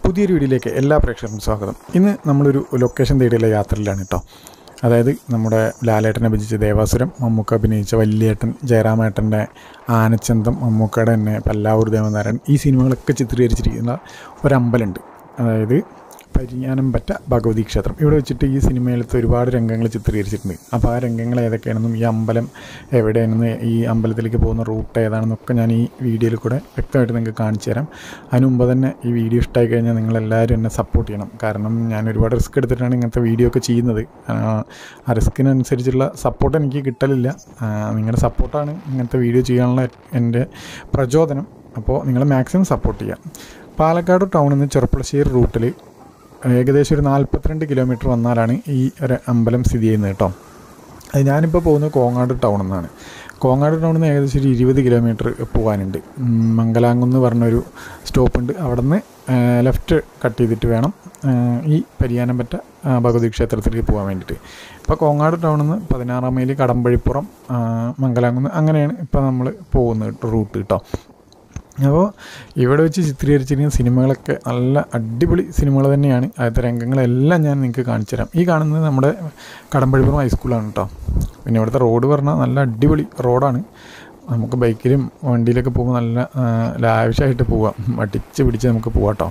പുതിയൊരു വീഡിയോയിലേക്ക് എല്ലാ പ്രേക്ഷകർക്കും സ്വാഗതം ഇന്ന് നമ്മളൊരു ലൊക്കേഷൻ തേടിയുള്ള യാത്രയിലാണ് കേട്ടോ അതായത് നമ്മുടെ ലാലേട്ടനെ ഭജിച്ച ദേവാസുരം മമ്മൂക്ക അഭിനയിച്ച വല്യേട്ടൻ ജയറാമേട്ടൻ്റെ ആനച്ചന്തം മമ്മൂക്കയുടെ തന്നെ പല്ലാവൂർ ദേവനാരായൺ ഈ സിനിമകളൊക്കെ ചിത്രീകരിച്ചിരിക്കുന്ന ഒരമ്പലമുണ്ട് അതായത് പരിജ്ഞാനം പറ്റ ഭഗവതി ക്ഷേത്രം ഇവിടെ വെച്ചിട്ട് ഈ സിനിമയിലത്തെ ഒരുപാട് രംഗങ്ങൾ ചിത്രീകരിച്ചിട്ടുണ്ട് അപ്പോൾ ആ രംഗങ്ങൾ ഏതൊക്കെയാണെന്നും ഈ അമ്പലം എവിടെയാണെന്ന് ഈ അമ്പലത്തിലേക്ക് പോകുന്ന റൂട്ട് ഏതാണെന്നൊക്കെ ഞാൻ ഈ വീഡിയോയിൽ കൂടെ വ്യക്തമായിട്ട് നിങ്ങൾക്ക് കാണിച്ചു തരാം അതിന് മുമ്പ് തന്നെ ഈ വീഡിയോ ഇഷ്ടമായി കഴിഞ്ഞാൽ നിങ്ങളെല്ലാവരും എന്നെ സപ്പോർട്ട് ചെയ്യണം കാരണം ഞാൻ ഒരുപാട് റിസ്ക് എടുത്തിട്ടാണ് ഇങ്ങനത്തെ വീഡിയോ ഒക്കെ ചെയ്യുന്നത് ആ, ആ റിസ്കിനനുസരിച്ചുള്ള സപ്പോർട്ട് എനിക്ക് കിട്ടലില്ല ആ, നിങ്ങളുടെ സപ്പോർട്ടാണ് ഇങ്ങനത്തെ വീഡിയോ ചെയ്യാനുള്ള എൻ്റെ പ്രചോദനം അപ്പോൾ നിങ്ങൾ മാക്സിമം സപ്പോർട്ട് ചെയ്യാം പാലക്കാട് ടൗണിൽ നിന്ന് ചെറുപ്പളശ്ശേരി റൂട്ടിൽ ഏകദേശം ഒരു നാൽപ്പത്തിരണ്ട് കിലോമീറ്റർ വന്നാലാണ് ഈ ഒരു അമ്പലം സ്ഥിതി ചെയ്യുന്നത് കേട്ടോ അത് ഞാനിപ്പോൾ പോകുന്നത് കോങ്ങാട് ടൗണിൽ നിന്നാണ് കോങ്ങാട് ടൗണിൽ നിന്ന് ഏകദേശം ഒരു ഇരുപത് കിലോമീറ്റർ പോകാനുണ്ട് ഉം, മംഗലാംകുന്ന് പറഞ്ഞൊരു സ്റ്റോപ്പുണ്ട് അവിടെ നിന്ന് ലെഫ്റ്റ് കട്ട് ചെയ്തിട്ട് വേണം ആ, ഈ പരിയാനംപറ്റ ആ, ഭഗവതി ക്ഷേത്രത്തിലേക്ക് പോകാൻ വേണ്ടിയിട്ട് ഇപ്പോൾ കോങ്ങാട് ടൗണിൽ നിന്ന് പതിനാറാം മൈൽ കടമ്പഴിപ്പുറം ആ, മംഗലാംകുന്ന് അങ്ങനെയാണ് ഇപ്പോൾ നമ്മൾ പോകുന്നത് റൂട്ട് കേട്ടോ അപ്പോൾ ഇവിടെ വെച്ച് ചിത്രീകരിച്ചിരിക്കുന്ന സിനിമകളൊക്കെ നല്ല അടിപൊളി സിനിമകൾ തന്നെയാണ് ആദ്യത്തെ രംഗങ്ങളെല്ലാം ഞാൻ നിങ്ങൾക്ക് കാണിച്ചു തരാം ഈ കാണുന്നത് നമ്മുടെ കടമ്പഴിപ്പുറം ഹൈസ്കൂളാണ് കേട്ടോ പിന്നെ ഇവിടുത്തെ റോഡ് പറഞ്ഞാൽ നല്ല അടിപൊളി റോഡാണ് നമുക്ക് ബൈക്കിലും വണ്ടിയിലൊക്കെ പോകുമ്പോൾ നല്ല ലാവിഷായിട്ട് പോവാം അടിച്ച് പിടിച്ച് നമുക്ക് പോവാം കേട്ടോ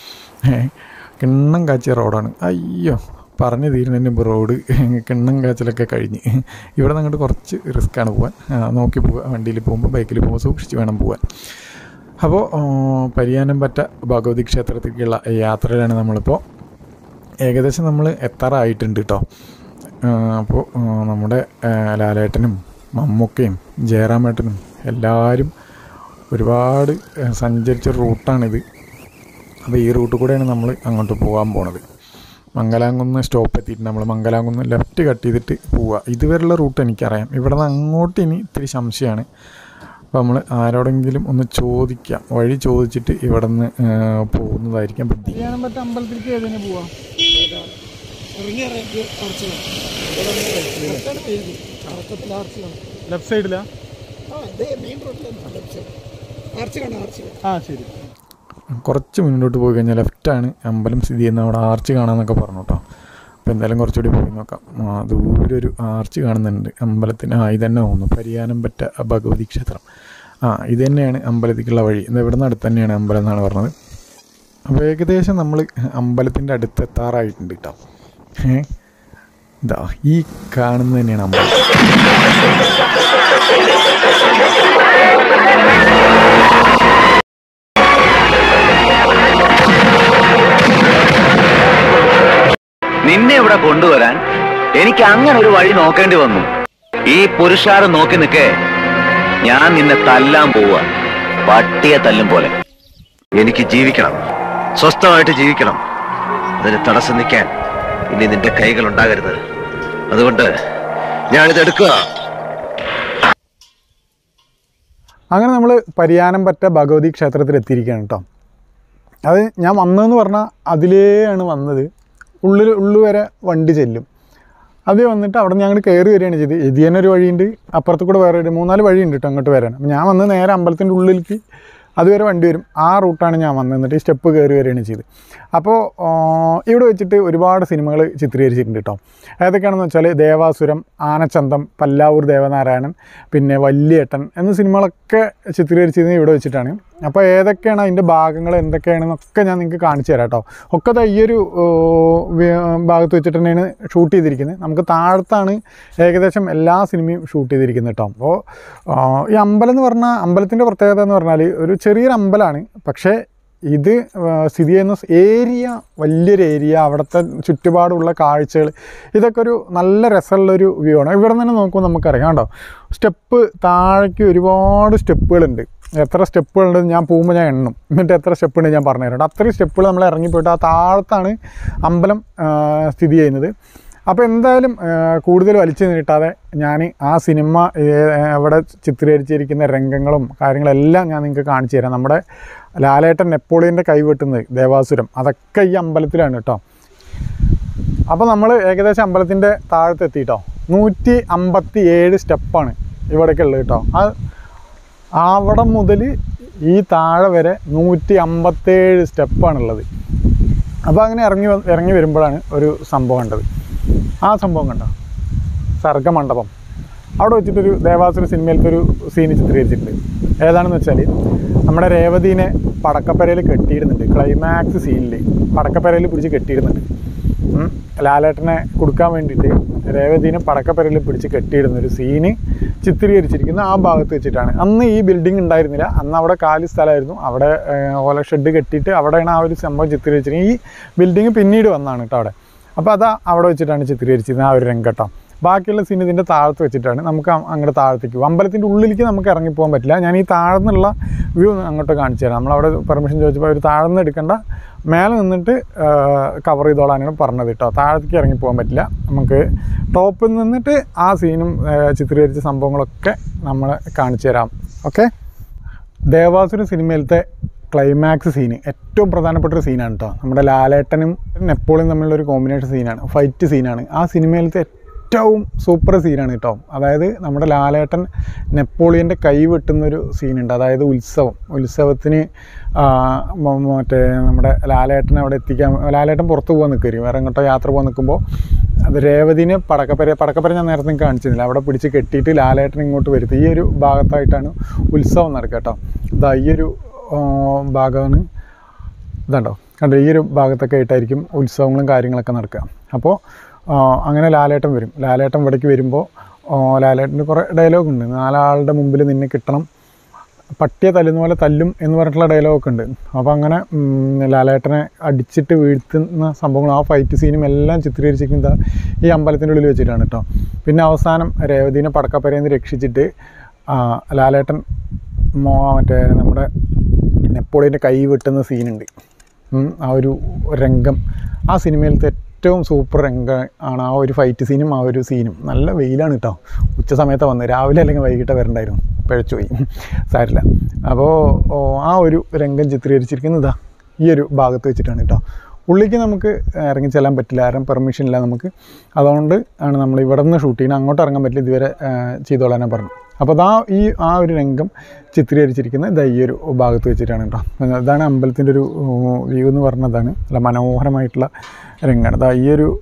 കിണ്ണം കാച്ചിയ റോഡാണ് അയ്യോ പറഞ്ഞു തീരുന്നതിന് മുമ്പ് റോഡ് കിണ്ണം കാച്ചിലൊക്കെ കഴിഞ്ഞ് ഇവിടെ നിന്ന് അങ്ങോട്ട് കുറച്ച് റിസ്ക്കാണ് പോകാൻ ആ, നോക്കി പോവുക വണ്ടിയിൽ പോകുമ്പോൾ ബൈക്കിൽ പോകുമ്പോൾ സൂക്ഷിച്ച് വേണം പോകാൻ അപ്പോൾ പരിയാനം പറ്റ ഭഗവതി ക്ഷേത്രത്തിലേക്കുള്ള യാത്രയിലാണ് നമ്മളിപ്പോൾ ഏകദേശം നമ്മൾ എത്താറായിട്ടുണ്ട് കേട്ടോ അപ്പോൾ നമ്മുടെ ആ, ലാലേട്ടനും മമ്മൂക്കയും ജയറാമേട്ടനും എല്ലാവരും ഒരുപാട് ആ, സഞ്ചരിച്ച റൂട്ടാണിത് അപ്പോൾ ഈ റൂട്ട് കൂടെയാണ് നമ്മൾ അങ്ങോട്ട് പോകാൻ പോണത് മംഗലാംകുന്ന് സ്റ്റോപ്പ് എത്തിയിട്ട് നമ്മൾ മംഗലാംകുന്ന് ലെഫ്റ്റ് കട്ട് ചെയ്തിട്ട് പോവുക ഇതുവരെയുള്ള റൂട്ട് എനിക്കറിയാം ഇവിടെ നിന്ന് അങ്ങോട്ട് ഇനി ഇത്തിരി സംശയമാണ് അപ്പോൾ നമ്മൾ ആരോടെങ്കിലും ഒന്ന് ചോദിക്കാം വഴി ചോദിച്ചിട്ട് ഇവിടെ നിന്ന് പോകുന്നതായിരിക്കാം ബുദ്ധി ചെയ്യാൻ പറ്റ അമ്പലത്തിലേക്ക് ഏതിനു പോവാം ലെഫ്റ്റ് സൈഡിലാ ആ ശരി കുറച്ച് മുന്നോട്ട് പോയി കഴിഞ്ഞാൽ ലെഫ്റ്റാണ് അമ്പലം സ്ഥിതി ചെയ്യുന്നത് അവിടെ ആർച്ച് കാണാമെന്നൊക്കെ പറഞ്ഞു കേട്ടോ അപ്പോൾ എന്തായാലും കുറച്ചുകൂടി പോയി നോക്കാം ആ, ദൂരെ ഒരു ആർച്ച് കാണുന്നുണ്ട് അമ്പലത്തിന് ആ ഇതന്നെ തോന്നുന്നു പരിയാനം പറ്റ ഭഗവതി ക്ഷേത്രം ആ ഇത് തന്നെയാണ് അമ്പലത്തിലേക്കുള്ള വഴി ഇത് ഇവിടെ നിന്ന് അടുത്ത് തന്നെയാണ് അമ്പലം എന്നാണ് പറഞ്ഞത് അപ്പോൾ ഏകദേശം നമ്മൾ അമ്പലത്തിൻ്റെ അടുത്ത് എത്താറായിട്ടുണ്ട് കേട്ടോ ഏ ഇതാ ഈ കാണുന്നത് തന്നെയാണ് അമ്പലം നിന്നെ ഇവിടെ കൊണ്ടുവരാൻ എനിക്ക് അങ്ങനെ ഒരു വഴി നോക്കേണ്ടി വന്നു ഈ പുരുഷാരം നോക്കി നിൽക്കേ ഞാൻ നിന്നെ തല്ലാൻ പോവുക പട്ടിയെ തല്ലും പോലെ എനിക്ക് ജീവിക്കണം സ്വസ്ഥമായിട്ട് ജീവിക്കണം അതിന് തടസ്സം നിൽക്കാൻ ഇനി നിന്റെ കൈകൾ ഉണ്ടാകരുത് അതുകൊണ്ട് ഞാനിത് എടുക്കുക അങ്ങനെ നമ്മൾ പരിയാനം പറ്റ ഭഗവതി ക്ഷേത്രത്തിൽ എത്തിയിരിക്കുകയാണ് കേട്ടോ അത് ഞാൻ വന്നതെന്ന് പറഞ്ഞാൽ അതിലേയാണ് വന്നത് ഉള്ളിൽ ഉള്ളു വരെ വണ്ടി ചെല്ലും അത് വന്നിട്ട് അവിടെ നിന്ന് ഞങ്ങൾ കയറി വരികയാണ് ചെയ്ത് എതിയനെ ഒരു വഴിയുണ്ട് അപ്പുറത്ത് കൂടെ വേറെ ഒരു മൂന്നാല് വഴിയുണ്ട് കേട്ടോ അങ്ങോട്ട് വരാൻ അപ്പം ഞാൻ വന്ന് നേരെ അമ്പലത്തിൻ്റെ ഉള്ളിലേക്ക് അതുവരെ വണ്ടി വരും ആ റൂട്ടാണ് ഞാൻ വന്നത് എന്നിട്ട് ഈ സ്റ്റെപ്പ് കയറി വരികയാണ് ചെയ്ത് അപ്പോൾ ഇവിടെ വെച്ചിട്ട് ഒരുപാട് സിനിമകൾ ചിത്രീകരിച്ചിട്ടുണ്ട് കേട്ടോ ഏതൊക്കെയാണെന്ന് വെച്ചാൽ ദേവാസുരം ആനച്ചന്തം പല്ലാവൂർ ദേവനാരായണൻ പിന്നെ വല്യേട്ടൻ എന്ന സിനിമകളൊക്കെ ചിത്രീകരിച്ചിരുന്നത് ഇവിടെ വെച്ചിട്ടാണ് അപ്പോൾ ഏതൊക്കെയാണ് അതിൻ്റെ ഭാഗങ്ങൾ എന്തൊക്കെയാണെന്നൊക്കെ ഞാൻ നിങ്ങൾക്ക് കാണിച്ചു തരാം കേട്ടോ ഒക്കെ ദാ ഈ ഒരു ഓ, വി- ഭാഗത്ത് വെച്ചിട്ട് തന്നെയാണ് ഷൂട്ട് ചെയ്തിരിക്കുന്നത് നമുക്ക് താഴത്താണ് ഏകദേശം എല്ലാ സിനിമയും ഷൂട്ട് ചെയ്തിരിക്കുന്നത് കേട്ടോ അപ്പോൾ ആ, ഈ അമ്പലം എന്ന് പറഞ്ഞാൽ അമ്പലത്തിൻ്റെ പ്രത്യേകത എന്ന് പറഞ്ഞാൽ ഒരു ചെറിയൊരു അമ്പലമാണ് പക്ഷേ ഇത് ആ, സ്ഥിതി ചെയ്യുന്ന ഏരിയ വലിയൊരു ഏരിയ അവിടുത്തെ ചുറ്റുപാടുള്ള കാഴ്ചകൾ ഇതൊക്കെ ഒരു നല്ല രസമുള്ളൊരു വ്യൂ ആണ് ഇവിടെ നിന്ന് തന്നെ നോക്കുമ്പോൾ നമുക്കറിയാം കേട്ടോ സ്റ്റെപ്പ് താഴേക്ക് ഒരുപാട് സ്റ്റെപ്പുകളുണ്ട് എത്ര സ്റ്റെപ്പുകളുണ്ട് ഞാൻ പോകുമ്പോൾ ഞാൻ എണ്ണും എന്നിട്ട് എത്ര സ്റ്റെപ്പ് ഉണ്ട് ഞാൻ പറഞ്ഞുതരാം അത്രയും സ്റ്റെപ്പുകൾ നമ്മൾ ഇറങ്ങിപ്പോയിട്ട് ആ താഴത്താണ് അമ്പലം ആ, സ്ഥിതി ചെയ്യുന്നത് അപ്പോൾ എന്തായാലും ആ, കൂടുതൽ വലിച്ചു നീട്ടാതെ ഞാൻ ആ സിനിമ ഏ, അവിടെ ചിത്രീകരിച്ചിരിക്കുന്ന രംഗങ്ങളും കാര്യങ്ങളെല്ലാം ഞാൻ നിങ്ങൾക്ക് കാണിച്ചു തരാം നമ്മുടെ ലാലേട്ടൻ നെപ്പോളിയൻ്റെ കൈവെട്ടുന്നത് ദേവാസുരം അതൊക്കെ ഈ അമ്പലത്തിലാണ് കേട്ടോ അപ്പോൾ നമ്മൾ ഏകദേശം അമ്പലത്തിൻ്റെ താഴത്ത് എത്തിയിട്ടോ നൂറ്റി അമ്പത്തി ഏഴ് സ്റ്റെപ്പാണ് ഇവിടേക്ക് ഉള്ളത് കേട്ടോ അത് അവിടെ മുതൽ ഈ താഴെ വരെ നൂറ്റി അമ്പത്തേഴ് സ്റ്റെപ്പാണുള്ളത് അപ്പോൾ അങ്ങനെ ഇറങ്ങി വ- ഇറങ്ങി വരുമ്പോഴാണ് ഒരു സംഭവം കണ്ടത് ആ സംഭവം കണ്ടോ സർഗമണ്ഡപം അവിടെ വെച്ചിട്ടൊരു ദേവാസുര സിനിമയിലത്തെ ഒരു സീൻ ചിത്രീകരിച്ചിട്ടുണ്ട് ഏതാണെന്ന് വെച്ചാൽ നമ്മുടെ രേവതീനെ പടക്കപ്പരയിൽ കെട്ടിയിടുന്നുണ്ട് ക്ലൈമാക്സ് സീനിൽ പടക്കപ്പരയിൽ പിടിച്ച് കെട്ടിയിടുന്നുണ്ട് ഉം. ലാലേട്ടനെ കൊടുക്കാൻ വേണ്ടിയിട്ട് രേവതീനെ പടക്കപ്പരയിൽ പിടിച്ച് കെട്ടിയിടുന്ന ഒരു സീന് ചിത്രീകരിച്ചിരിക്കുന്ന ആ ഭാഗത്ത് വെച്ചിട്ടാണ് അന്ന് ഈ ബിൽഡിംഗ് ഉണ്ടായിരുന്നില്ല അന്ന് അവിടെ കാലി സ്ഥലമായിരുന്നു അവിടെ ഏഹ്, ഓല ഷെഡ് കെട്ടിയിട്ട് അവിടെയാണ് ആ ഒരു സംഭവം ചിത്രീകരിച്ചിരിക്കുന്നത് ഈ ബിൽഡിംഗ് പിന്നീട് വന്നതാണ് കേട്ടോ അവിടെ അപ്പോൾ അത് അവിടെ വെച്ചിട്ടാണ് ചിത്രീകരിച്ചിരുന്നത് ആ ഒരു രംഗട്ടം ബാക്കിയുള്ള സീൻ ഇതിൻ്റെ താഴത്ത് വെച്ചിട്ടാണ് നമുക്ക് അ- അങ്ങോട്ട് താഴത്തേക്ക് പോകും അമ്പലത്തിൻ്റെ ഉള്ളിലേക്ക് നമുക്ക് ഇറങ്ങിപ്പോകാൻ പറ്റില്ല ഞാൻ ഈ താഴ്ന്നുള്ള വ്യൂ അങ്ങോട്ട് കാണിച്ചു തരാം നമ്മളവിടെ പെർമിഷൻ ചോദിച്ചപ്പോൾ അവർ താഴ്ന്ന് എടുക്കേണ്ട മേലെ നിന്നിട്ട് കവർ ചെയ്തോളാനാണ് പറഞ്ഞത് കേട്ടോ താഴത്തേക്ക് ഇറങ്ങിപ്പോകാൻ പറ്റില്ല നമുക്ക് ടോപ്പിൽ നിന്നിട്ട് ആ സീനും ആ, ചിത്രീകരിച്ച സംഭവങ്ങളൊക്കെ നമ്മൾ കാണിച്ചു തരാം ഓക്കെ ദേവാസുര സിനിമയിലത്തെ ക്ലൈമാക്സ് സീന് ഏറ്റവും പ്രധാനപ്പെട്ട ഒരു സീനാണ് കേട്ടോ നമ്മുടെ ലാലേട്ടനും നെപ്പോളിയും തമ്മിലുള്ള ഒരു കോമ്പിനേഷൻ സീനാണ് ഫൈറ്റ് സീനാണ് ആ സിനിമയിലത്തെ ഏറ്റവും സൂപ്പർ സീനാണ് കേട്ടോ അതായത് നമ്മുടെ ലാലേട്ടൻ നെപ്പോളിയൻ്റെ കൈ വെട്ടുന്നൊരു സീനുണ്ട് അതായത് ഉത്സവം ഉത്സവത്തിന് ആ, മ- മറ്റേ നമ്മുടെ ലാലേട്ടനെ അവിടെ എത്തിക്കാൻ ലാലേട്ടൻ പുറത്ത് പോകാൻ നിൽക്കും വേറെ എങ്ങോട്ടോ യാത്ര പോകാൻ നിൽക്കുമ്പോൾ അത് രേവതിനെ പടക്കപ്പര പടക്കപ്പര ഞാൻ നേരത്തെ നിങ്ങൾക്ക് കാണിച്ചിരുന്നില്ല അവിടെ പിടിച്ച് കെട്ടിയിട്ട് ലാലേട്ടൻ ഇങ്ങോട്ട് വരുത്തി ഈ ഒരു ഭാഗത്തായിട്ടാണ് ഉത്സവം നടക്കുക കേട്ടോ ഇതാ ഈ ഒരു ആ, ഭാഗമാണ് ഇതുണ്ടോ കണ്ടോ ഈ ഒരു ഭാഗത്തൊക്കെ ആയിട്ടായിരിക്കും ഉത്സവങ്ങളും കാര്യങ്ങളൊക്കെ നടക്കുക അപ്പോൾ ആ, അങ്ങനെ ലാലേട്ടൻ വരും ലാലേട്ടൻ ഇവിടേക്ക് വരുമ്പോൾ ആ, ലാലേട്ടന് കുറേ ഡയലോഗ് ഉണ്ട് നാലാളുടെ മുമ്പിൽ നിന്നെ കിട്ടണം പട്ടിയെ തല്ലുന്ന പോലെ തല്ലും എന്ന് പറഞ്ഞിട്ടുള്ള ഡയലോഗൊക്കെ ഉണ്ട് അപ്പോൾ അങ്ങനെ ഉം, ലാലേട്ടനെ അടിച്ചിട്ട് വീഴ്ത്തുന്ന സംഭവങ്ങൾ ആ ഫൈറ്റ് സീനും എല്ലാം ചിത്രീകരിച്ചിരിക്കുന്നത് ഈ അമ്പലത്തിൻ്റെ ഉള്ളിൽ വെച്ചിട്ടാണ് കേട്ടോ പിന്നെ അവസാനം രേവതീനെ പടക്കപ്പരയിൽ നിന്ന് രക്ഷിച്ചിട്ട് ആ, ലാലേട്ടൻ മോ മറ്റേ നമ്മുടെ നെപ്പോളിയൻ്റെ കൈ വെട്ടുന്ന സീനുണ്ട് ഉം, ആ ഒരു രംഗം ആ സിനിമയിലത്തെ ഏറ്റവും സൂപ്പർ രംഗം ആണ് ആ ഒരു ഫൈറ്റ് സീനും ആ ഒരു സീനും നല്ല വെയിലാണ് കേട്ടോ ഉച്ച സമയത്ത് വന്നത് രാവിലെ അല്ലെങ്കിൽ വൈകിട്ട് വരണ്ടായിരുന്നു പിഴച്ചു പോയി സാരില്ല അപ്പോൾ ഓ, ആ ഒരു രംഗം ചിത്രീകരിച്ചിരിക്കുന്നതാ ഈ ഒരു ഭാഗത്ത് വെച്ചിട്ടാണ് കേട്ടോ ഉള്ളിലേക്ക് നമുക്ക് ഇറങ്ങി ചെല്ലാൻ പറ്റില്ല ആരും പെർമിഷൻ ഇല്ല നമുക്ക് അതുകൊണ്ട് ആണ് നമ്മൾ ഇവിടെ നിന്ന് ഷൂട്ട് ചെയ്യുന്നത് അങ്ങോട്ട് ഇറങ്ങാൻ പറ്റില്ല ഇതുവരെ ആ, ചെയ്തോളാനാണ് പറഞ്ഞു അപ്പോൾ അതാ ഈ ആ ഒരു രംഗം ചിത്രീകരിച്ചിരിക്കുന്നത് ഇതാ ഈ ഒരു ഭാഗത്ത് വെച്ചിട്ടാണ് കേട്ടോ അതാണ് അമ്പലത്തിൻ്റെ ഒരു വ്യൂ എന്ന് പറഞ്ഞതാണ് നല്ല മനോഹരമായിട്ടുള്ള രംഗമാണ് ഇതാ ഈ ഒരു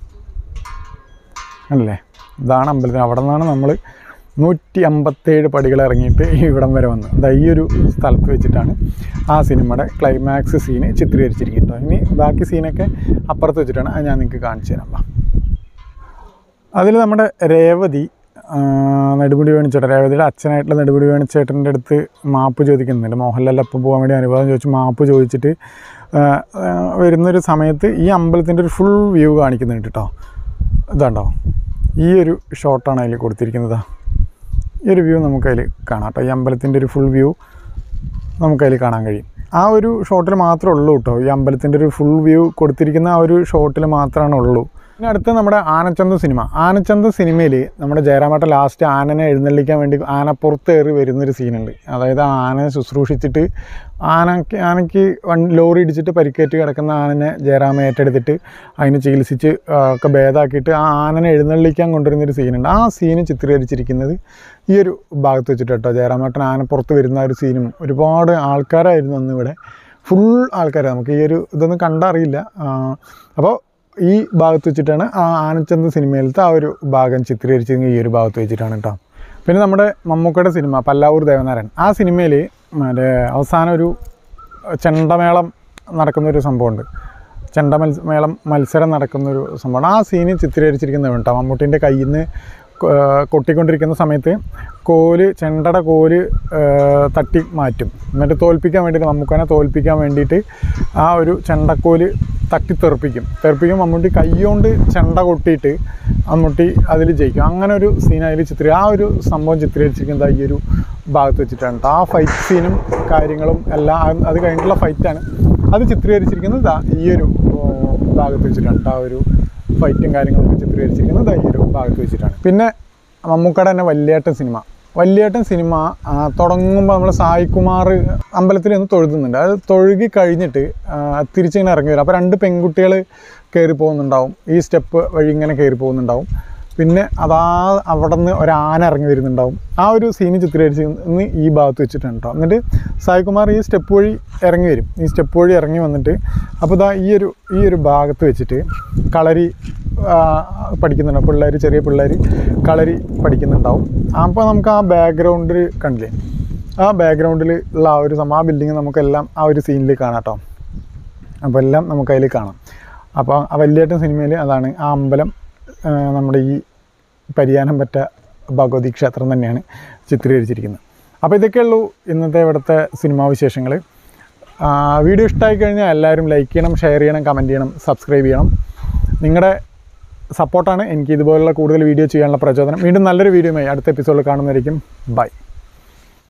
അല്ലേ ഇതാണ് അമ്പലത്തിന് അവിടെ നിന്നാണ് നമ്മൾ നൂറ്റി അമ്പത്തേഴ് പടികൾ ഇറങ്ങിയിട്ട് ഇവിടം വരെ വന്നത് ഇതാ ഈ ഒരു സ്ഥലത്ത് വെച്ചിട്ടാണ് ആ സിനിമയുടെ ക്ലൈമാക്സ് സീന് ചിത്രീകരിച്ചിരിക്കുന്നത് ഇനി ബാക്കി സീനൊക്കെ അപ്പുറത്ത് വെച്ചിട്ടാണ് അത് ഞാൻ നിങ്ങൾക്ക് കാണിച്ചു തരാം വാ. അതിൽ നമ്മുടെ രേവതി ആ, നെടുമുടി വേണിച്ചേട്ടൻ രേവതിയുടെ അച്ഛനായിട്ടുള്ള നെടുമുടി വേണിച്ചേട്ടൻ്റെ അടുത്ത് മാപ്പ് ചോദിക്കുന്നുണ്ട് മോഹൻലാൽ അപ്പം പോകാൻ വേണ്ടി അനുവാദം ചോദിച്ച് മാപ്പ് ചോദിച്ചിട്ട് ആ, ആ, വരുന്നൊരു സമയത്ത് ഈ അമ്പലത്തിൻ്റെ ഒരു ഫുൾ വ്യൂ കാണിക്കുന്നുണ്ട് കേട്ടോ ഇതാണ്ടോ ഈ ഒരു ഷോട്ടാണ് അതിൽ കൊടുത്തിരിക്കുന്നത് ഈ ഒരു വ്യൂ നമുക്കതിൽ കാണാം കേട്ടോ ഈ അമ്പലത്തിൻ്റെ ഒരു ഫുൾ വ്യൂ നമുക്കതിൽ കാണാൻ കഴിയും ആ ഒരു ഷോട്ടിൽ മാത്രമേ ഉള്ളൂ കേട്ടോ ഈ അമ്പലത്തിൻ്റെ ഒരു ഫുൾ വ്യൂ കൊടുത്തിരിക്കുന്ന ആ ഒരു ഷോട്ടിൽ മാത്രമാണ് ഉള്ളൂ പിന്നെ അടുത്ത നമ്മുടെ ആനച്ചന്ത സിനിമ ആനച്ചന്ത സിനിമയിൽ നമ്മുടെ ജയറാമേട്ട ലാസ്റ്റ് ആനനെ എഴുന്നള്ളിക്കാൻ വേണ്ടി ആനപ്പുറത്ത് കയറി വരുന്നൊരു സീനുണ്ട് അതായത് ആ ആനയെ ശുശ്രൂഷിച്ചിട്ട് ആനയ്ക്ക് ആനയ്ക്ക് വൺ ലോറി ഇടിച്ചിട്ട് പരിക്കേറ്റ് കിടക്കുന്ന ആനനെ ജയറാമ ഏറ്റെടുത്തിട്ട് അതിനെ ചികിത്സിച്ച് ആ, ഒക്കെ ഭേദമാക്കിയിട്ട് ആ ആനനെ എഴുന്നള്ളിക്കാൻ കൊണ്ടുവരുന്നൊരു സീനുണ്ട് ആ സീന് ചിത്രീകരിച്ചിരിക്കുന്നത് ഈ ഒരു ഭാഗത്ത് വെച്ചിട്ട് കേട്ടോ ജയറാമേട്ടൻ ആനപ്പുറത്ത് വരുന്ന ആ ഒരു സീനും ഒരുപാട് ആൾക്കാരായിരുന്നു അന്ന് ഇവിടെ ഫുൾ ആൾക്കാരാണ് നമുക്ക് ഈ ഒരു ഇതൊന്നും കണ്ടറിയില്ല അപ്പോൾ ഈ ഭാഗത്ത് വെച്ചിട്ടാണ് ആ ആനച്ചന്ത് സിനിമയിലത്തെ ആ ഒരു ഭാഗം ചിത്രീകരിച്ചിരുന്നത് ഈ ഒരു ഭാഗത്ത് വെച്ചിട്ടാണ് കേട്ടോ പിന്നെ നമ്മുടെ മമ്മൂക്കയുടെ സിനിമ പല്ലാവൂർ ദേവനാരായൺ ആ സിനിമയിൽ മറ്റേ അവസാനം ഒരു ചെണ്ടമേളം നടക്കുന്നൊരു സംഭവമുണ്ട് ചെണ്ട മത്സ മേളം മത്സരം നടക്കുന്നൊരു സംഭവമാണ് ആ സീന് ചിത്രീകരിച്ചിരിക്കുന്നത് കേട്ടോ മമ്മൂട്ടിൻ്റെ കയ്യിൽ നിന്ന് കൊട്ടിക്കൊണ്ടിരിക്കുന്ന സമയത്ത് കോല് ചെണ്ടയുടെ കോല് ആ, തട്ടി മാറ്റും എന്നിട്ട് തോൽപ്പിക്കാൻ വേണ്ടിയിട്ട് മമ്മൂക്കനെ തോൽപ്പിക്കാൻ വേണ്ടിയിട്ട് ആ ഒരു ചെണ്ടക്കോല് തട്ടി തെറിപ്പിക്കും തെറിപ്പിക്കും മമ്മൂട്ടി കൈകൊണ്ട് ചെണ്ട കൊട്ടിയിട്ട് മമ്മൂട്ടി അതിൽ ജയിക്കും അങ്ങനെ ഒരു സീൻ അതിൽ ചിത്രീ ആ ഒരു സംഭവം ചിത്രീകരിച്ചിരിക്കുന്നത് ഈ ഒരു ഭാഗത്ത് വെച്ചിട്ടാണ് ട്ടോ. ആ ഫൈറ്റ് സീനും കാര്യങ്ങളും എല്ലാം അത് അത് കഴിഞ്ഞിട്ടുള്ള ഫൈറ്റാണ് അത് ചിത്രീകരിച്ചിരിക്കുന്നത് ദാ ഈ ഒരു ഓ, ഭാഗത്ത് വെച്ചിട്ടാണ് ട്ടോ. ആ ഒരു ഫൈറ്റും കാര്യങ്ങളൊക്കെ ചിത്രീകരിച്ചിരിക്കുന്നത് ദാ ഈ ഒരു ഭാഗത്ത് വെച്ചിട്ടാണ് പിന്നെ മമ്മൂക്കയുടെ തന്നെ വല്യേട്ടൻ സിനിമ വല്യേട്ടൻ സിനിമ ആ, തുടങ്ങുമ്പോൾ നമ്മൾ സായികുമാർ അമ്പലത്തിൽ നിന്ന് തൊഴുതുന്നുണ്ട് അത് തൊഴുകി കഴിഞ്ഞിട്ട് ആ, തിരിച്ചിങ്ങനെ ഇറങ്ങി വരും അപ്പോൾ രണ്ട് പെൺകുട്ടികൾ കയറി പോകുന്നുണ്ടാവും ഈ സ്റ്റെപ്പ് വഴി ഇങ്ങനെ കയറി പോകുന്നുണ്ടാവും പിന്നെ അതാ അവിടെ നിന്ന് ഒരു ആന ഇറങ്ങി വരുന്നുണ്ടാവും ആ ഒരു സീന് ചിത്രീകരിച്ച് ഇന്ന് ഈ ഭാഗത്ത് വെച്ചിട്ടുണ്ട് കേട്ടോ എന്നിട്ട് സായികുമാർ ഈ സ്റ്റെപ്പ് വഴി ഇറങ്ങി വരും ഈ സ്റ്റെപ്പ് വഴി ഇറങ്ങി വന്നിട്ട് അപ്പോൾ ഇതാ ഈ ഒരു ഈ ഒരു ഭാഗത്ത് വെച്ചിട്ട് കളരി ആ, പഠിക്കുന്നുണ്ടാവും പിള്ളേർ ചെറിയ പിള്ളേർ കളരി പഠിക്കുന്നുണ്ടാവും അപ്പോൾ നമുക്ക് ആ ബാക്ക്ഗ്രൗണ്ടിൽ കണ്ടില്ലേ ആ ബാക്ക്ഗ്രൗണ്ടിൽ ഉള്ള ആ ഒരു സം ആ ബിൽഡിങ് നമുക്കെല്ലാം ആ ഒരു സീനിൽ കാണാം കേട്ടോ അപ്പോൾ എല്ലാം നമുക്ക് അതിൽ കാണാം അപ്പോൾ ആ വല്യേട്ടൻ സിനിമയിൽ അതാണ് ആ അമ്പലം ആ, നമ്മുടെ ഈ പരിയാനം പറ്റ ഭഗവതി ക്ഷേത്രം തന്നെയാണ് ചിത്രീകരിച്ചിരിക്കുന്നത് അപ്പോൾ ഇതൊക്കെയുള്ളൂ ഇന്നത്തെ ഇവിടുത്തെ സിനിമാ വിശേഷങ്ങൾ വീഡിയോ ഇഷ്ടമായി കഴിഞ്ഞാൽ എല്ലാവരും ലൈക്ക് ചെയ്യണം ഷെയർ ചെയ്യണം കമൻറ്റ് ചെയ്യണം സബ്സ്ക്രൈബ് ചെയ്യണം നിങ്ങളുടെ സപ്പോർട്ടാണ് എനിക്ക് ഇതുപോലുള്ള കൂടുതൽ വീഡിയോ ചെയ്യാനുള്ള പ്രചോദനം വീണ്ടും നല്ലൊരു വീഡിയോയുമായി അടുത്ത എപ്പിസോഡിൽ കാണുന്നതായിരിക്കും ബൈ